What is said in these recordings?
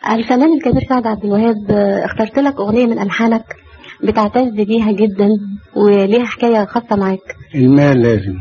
الفنان الكبير سعد عبد الوهاب آه، اخترت لك أغنية من ألحانك بتعتز بيها جدا وليها حكاية خاصة معاك المال لازم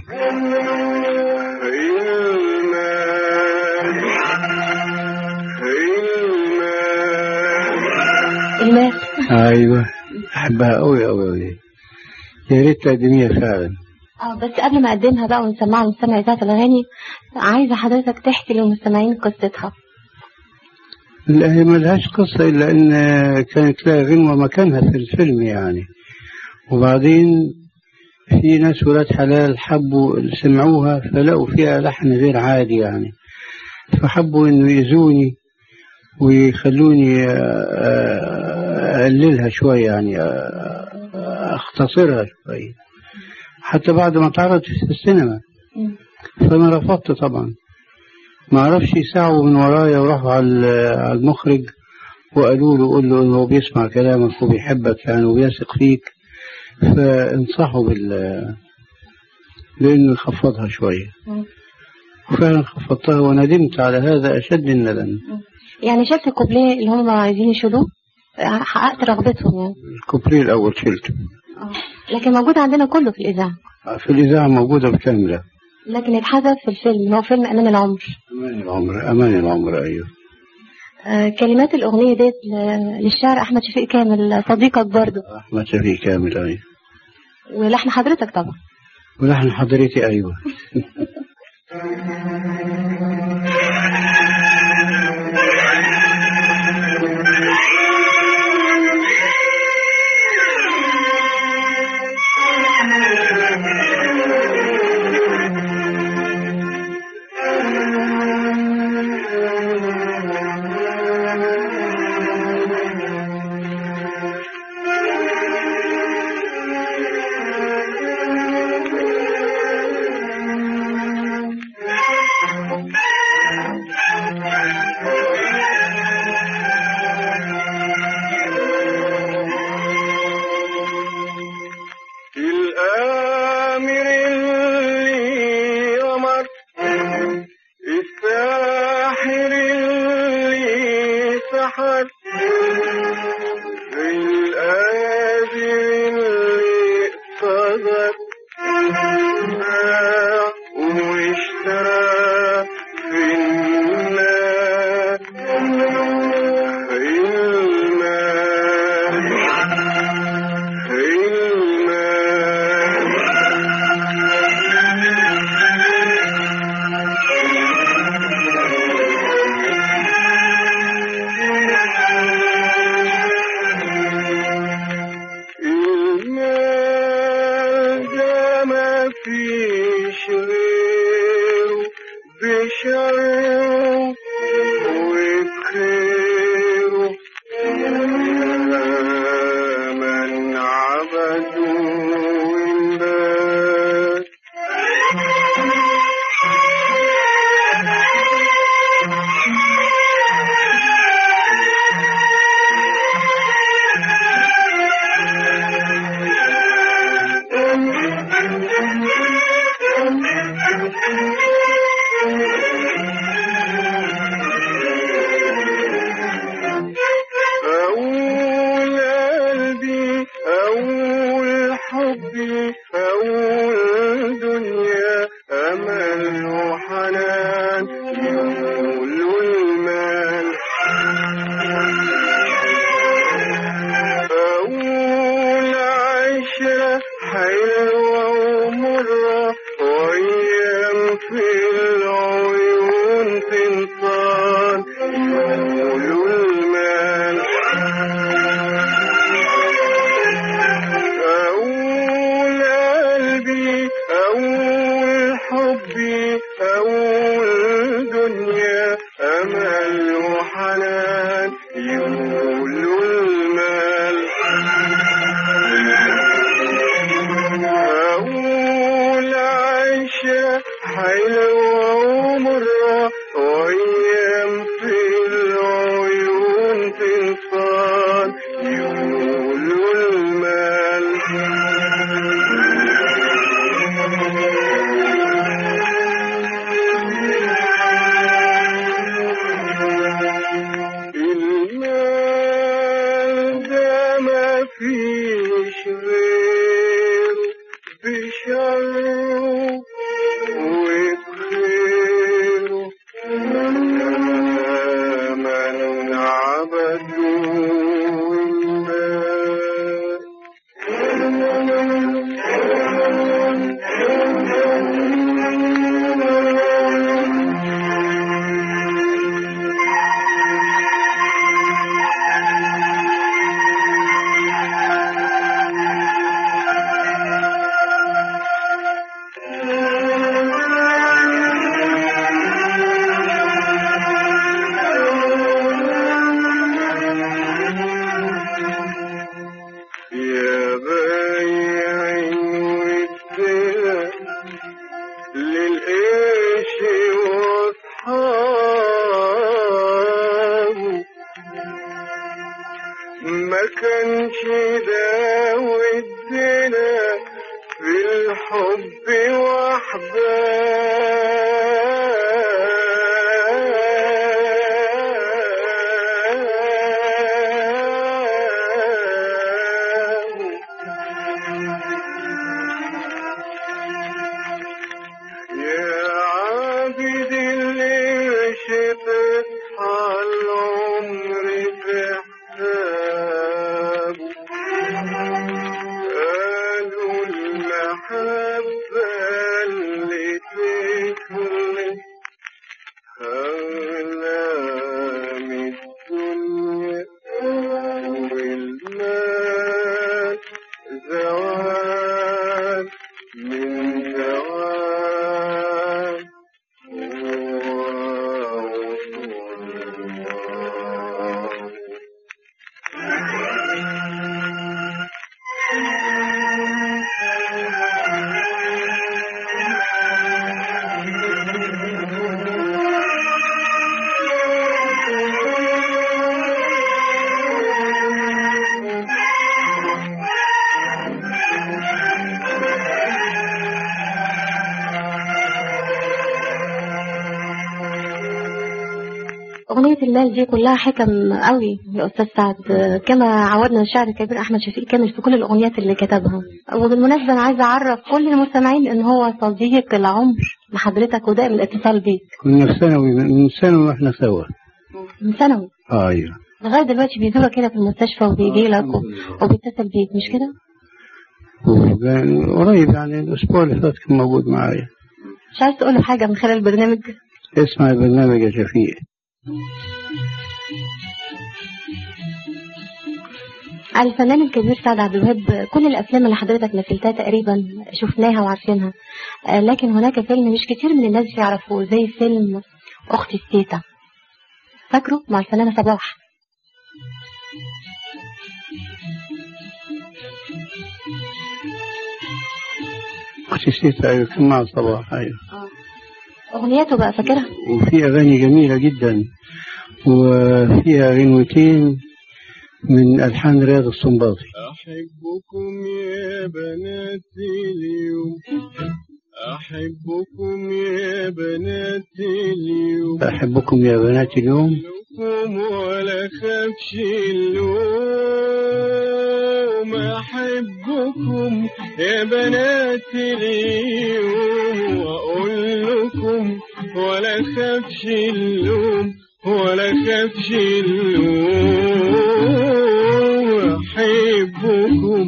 المال ايوه احبها قوي قوي قوي يا ريت تقدميها فعلا اه بس قبل ما اقدمها بقى ونسمعها لمستمع اذاعه الاغاني عايزه حضرتك تحكي للمستمعين قصتها لا هي ملهاش قصة إلا إن كانت لها غنوة مكانها في الفيلم يعني وبعدين في ناس ولاد حلال حبوا سمعوها فلقوا فيها لحن غير عادي يعني فحبوا إنه يأذوني ويخلوني آه، أقللها شوية يعني آه، أختصرها شوية حتى بعد ما اتعرضت في السينما فأنا رفضت طبعا ما عرفش يساعوا من ورايا وراحوا على على المخرج وقالوا له قول له انه هو بيسمع كلامك وبيحبك يعني وبيثق فيك فانصحوا بال بانه يخفضها شويه وفعلا خفضتها وندمت على هذا اشد الندم يعني شلت الكوبليه اللي هم عايزين يشيلوه حققت رغبتهم يعني الكوبري الاول شلته لكن موجود عندنا كله في الإذاعة في الاذاعه موجوده بكامله لكن اتحذف في الفيلم هو فيلم أمان العمر امان العمر امان العمر ايوه آه، كلمات الأغنية ديت ل- للشاعر أحمد شفيق كامل صديقك برضه احمد شفيق كامل ايوه ولحن حضرتك طبعا ولحن حضرتي ايوه الآمر اللي أمر الساحر اللي سحر القادر اللي اقتدر باع واشترى في النار المال المال ما كانش ده ودنا في الحب وحده يا عابد اللي شفت العمر في حسابه قالوا المحبة اللي تخلص أغلى من الدنيا والمال زوال من زوال أغنية الليل دي كلها حكم قوي يا أستاذ سعد كما عودنا الشاعر الكبير أحمد شفيق كامل في كل الأغنيات اللي كتبها وبالمناسبة أنا عايزة أعرف كل المستمعين إن هو صديق العمر لحضرتك ودائم الاتصال بيك كنا في ثانوي من ثانوي واحنا سوا من ثانوي آه ايوه لغاية دلوقتي بيزورك كده في المستشفى وبيجي لك و- وبيتصل بيك مش كده؟ وكان قريب يعني الاسبوع اللي فات كان موجود معايا مش عايز تقول له حاجة من خلال البرنامج اسمع البرنامج يا شفيق على الفنان الكبير سعد عبد الوهاب كل الافلام اللي حضرتك مثلتها تقريبا شفناها وعارفينها آه، لكن هناك فيلم مش كتير من الناس يعرفوه زي فيلم اختي التيتا فاكره مع الفنانه صباح اختي ستة ايوه كان مع صباح ايوه اغنياته بقى فاكرها وفي اغاني جميلة جدا وفيها غنوتين من الحان رياض السنباطي أحبكم يا بنات اليوم أحبكم يا بنات اليوم احبكم يا بنات اليوم لكم ولا خافش اللوم أحبكم يا بنات اليوم وأقول لكم ولا خافش اللوم ولا خافش اللوم أحبكم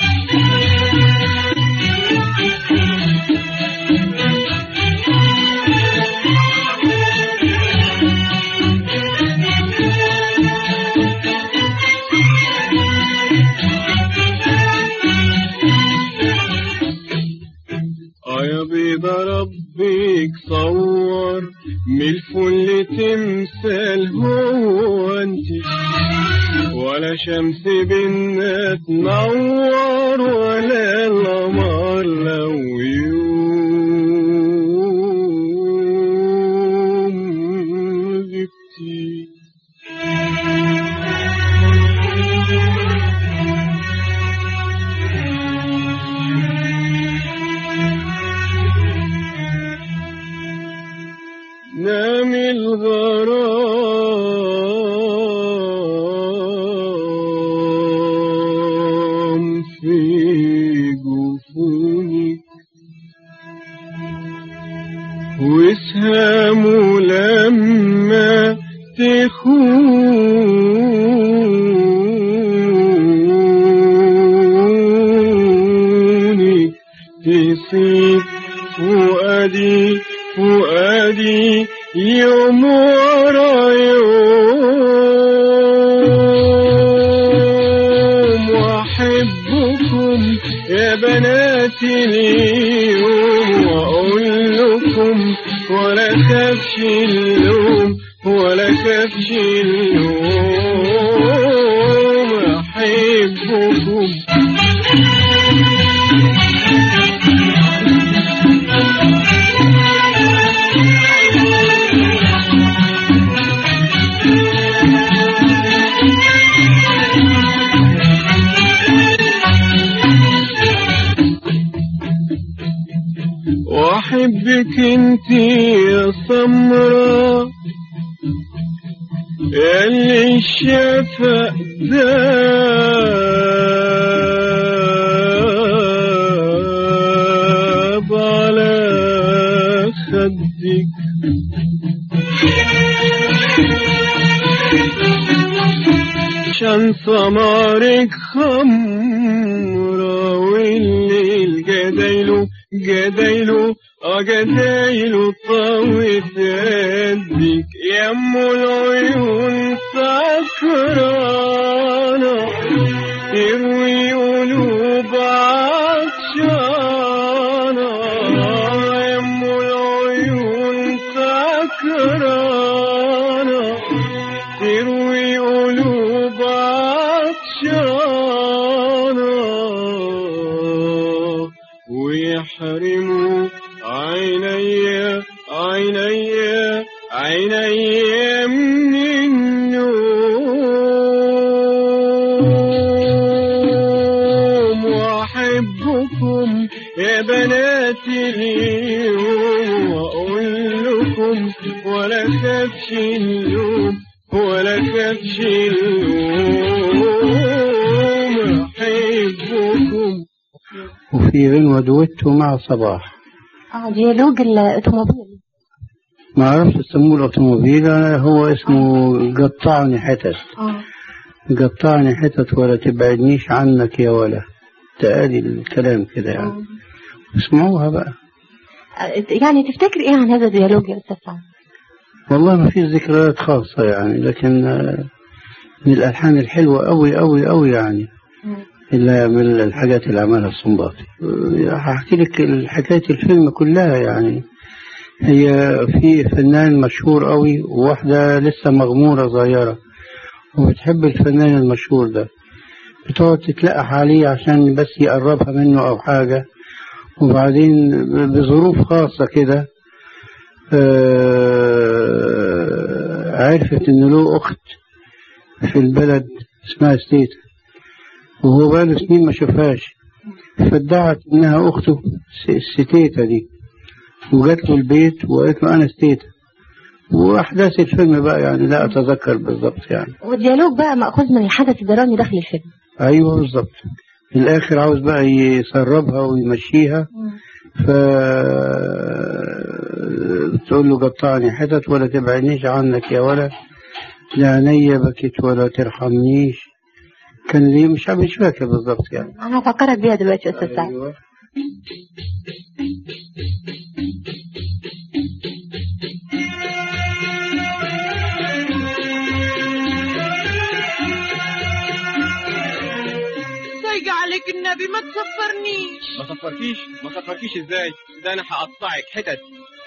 اه يا بيض ربك صور من الفل تمثال هو انت ولا شمس بينا تنور ولا القمر لو يوم غبتي نام الغرام في جفونك واسهام لما تخوني تسيب فؤادي فؤادي يوم ورا يوم واحبكم يا بنات اليوم واقول لكم ولا خافش اللوم ولا خافش اللوم احبكم بحبك انت يا سمرة اللي الشفق داب على خدك عشان سمارك خمرة والليل جدايله جدايله اه جدايله طوت قدك يم العيون سكرانة تروي قلوب عطشانة يم العيون سكرانة تروي قلوب عطشانة ويحرموا عيني عيني عيني من النوم وأحبكم يا بناتي اليوم وأقول لكم ولا خافش اللوم ولا خافش اللوم أحبكم وفي غنوة دويتو مع صباح اه ديالوج الاوتوموبيل ما اعرفش يسموه الاوتوموبيل أنا هو اسمه قطعني حتت اه قطعني حتت ولا تبعدنيش عنك يا ولا تقالي الكلام كده يعني آه. اسمعوها بقى يعني تفتكر ايه عن هذا الديالوج يا استاذ سعد؟ والله ما في ذكريات خاصة يعني لكن آه، من الألحان الحلوة أوي أوي أوي يعني إلا من الحاجات اللي عملها الصنباطي آه، هحكي لك حكاية الفيلم كلها يعني هي في فنان مشهور أوي وواحدة لسه مغمورة صغيرة وبتحب الفنان المشهور ده بتقعد تتلقح عليه عشان بس يقربها منه أو حاجة وبعدين بظروف خاصة كده آه، عرفت إن له أخت في البلد اسمها ستيتا وهو بقاله سنين ما شافهاش فادعت إنها أخته س- ستيتا دي وجات له البيت وقالت له أنا ستيتا وأحداث الفيلم بقى يعني لا أتذكر بالضبط يعني والديالوج بقى مأخوذ من الحدث الدرامي داخل الفيلم أيوه بالضبط في الآخر عاوز بقى يسربها ويمشيها ف تقول له قطعني حتت ولا تبعدنيش عنك يا ولد لا عينيا بكت ولا ترحمنيش كان لي مش مش فاكر بالضبط يعني انا هفكرك بيها دلوقتي يا استاذ سعد أيوة. ضيق عليك النبي ما تسفرنيش ما صفركيش ما صفركيش ازاي ده انا هقطعك حتت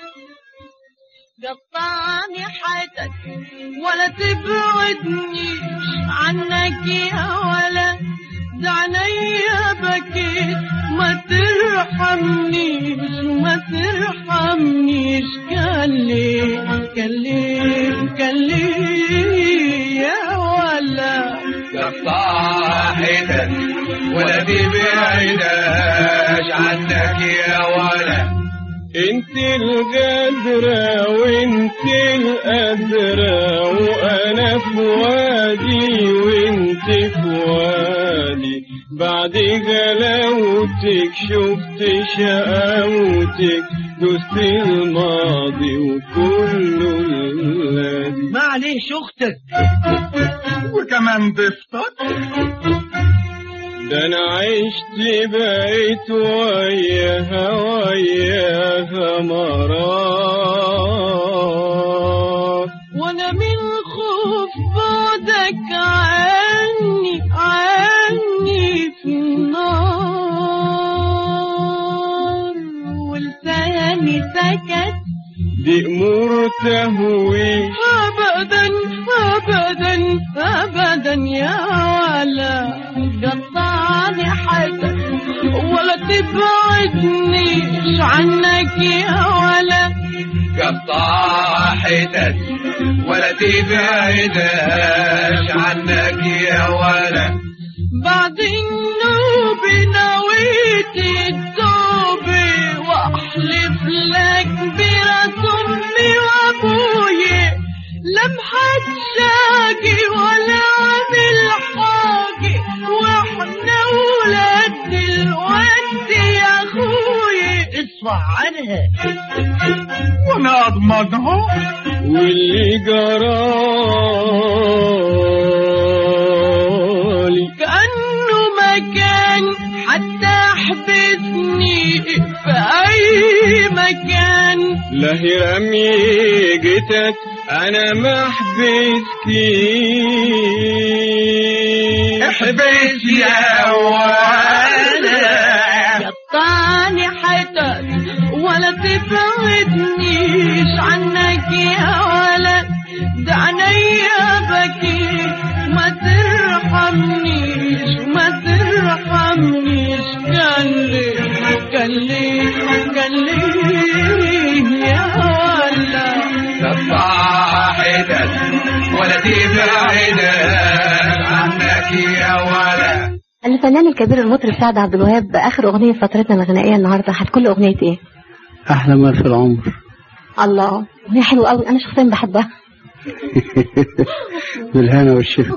قطعني حياتك ولا تبعدنيش عنك يا ولا دعني بكيت ما ترحمنيش ما ترحمنيش كلم كلم كلم يا ولا قطع حتت ولا تبعداش عنك يا ولد انت الغدرة وانت القدرة وانا في وادي وانت في وادي بعد غلاوتك شفت شقاوتك دوست الماضي وكله الذي معلش اختك وكمان ضفتك ده انا عشت بقيت وياها وياها مرار وانا من خوف بعدك عني عني في النار ولساني سكت دي امور تهويش ابدا ابدا ابدا يا ولا قطعني حدا ولا تبعدنيش عنك يا ولا قطع حتت ولا تبعداش عنك يا ولد بعد النوب نويت التوب واحلف لك ادفع عنها وانا اضمنها واللي جرالي كأنه مكان حتى حبسني في أي مكان لا هي رمي جتت انا محبسكي احبس يا ولد قطعني حتت ولا تبعدنيش عنك يا ولد ده عينيا بكي ما ترحمنيش ما ترحمنيش كان لي كان لي كان لي يا ولد صاحبك ولا تبعدك عنك يا ولد الفنان الكبير المطرب سعد عبد الوهاب اخر اغنيه في فترتنا الغنائيه النهارده هتكون له اغنيه ايه؟ أحلى ما في العمر الله اغنيه حلوه قوي انا شخصيا بحبها بالهنا والشفا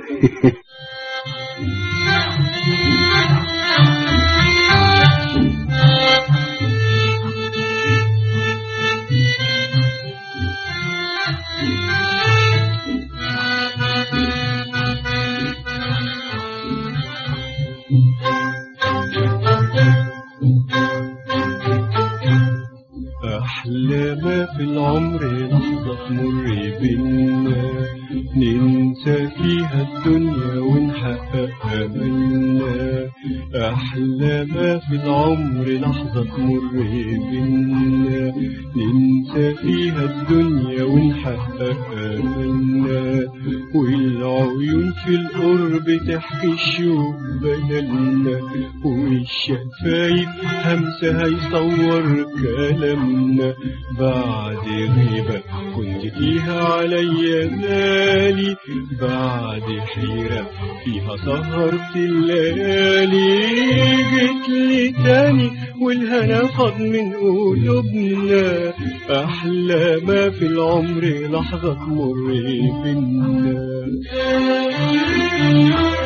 أحلى ما في العمر لحظة تمر بينا ننسى فيها الدنيا ونحقق أملنا أحلى ما في العمر لحظة تمر بينا ننسى فيها الدنيا ونحقق أملنا والعيون في القرب تحكي الشوق بدلنا والشفايف همسة هيصور كلامنا بعد غيبة كنت فيها عليا مالي بعد حيرة فيها سهرت الليالي جيت لي تاني والهنا فاض من قلوبنا أحلى ما في العمر لحظة تمر بينا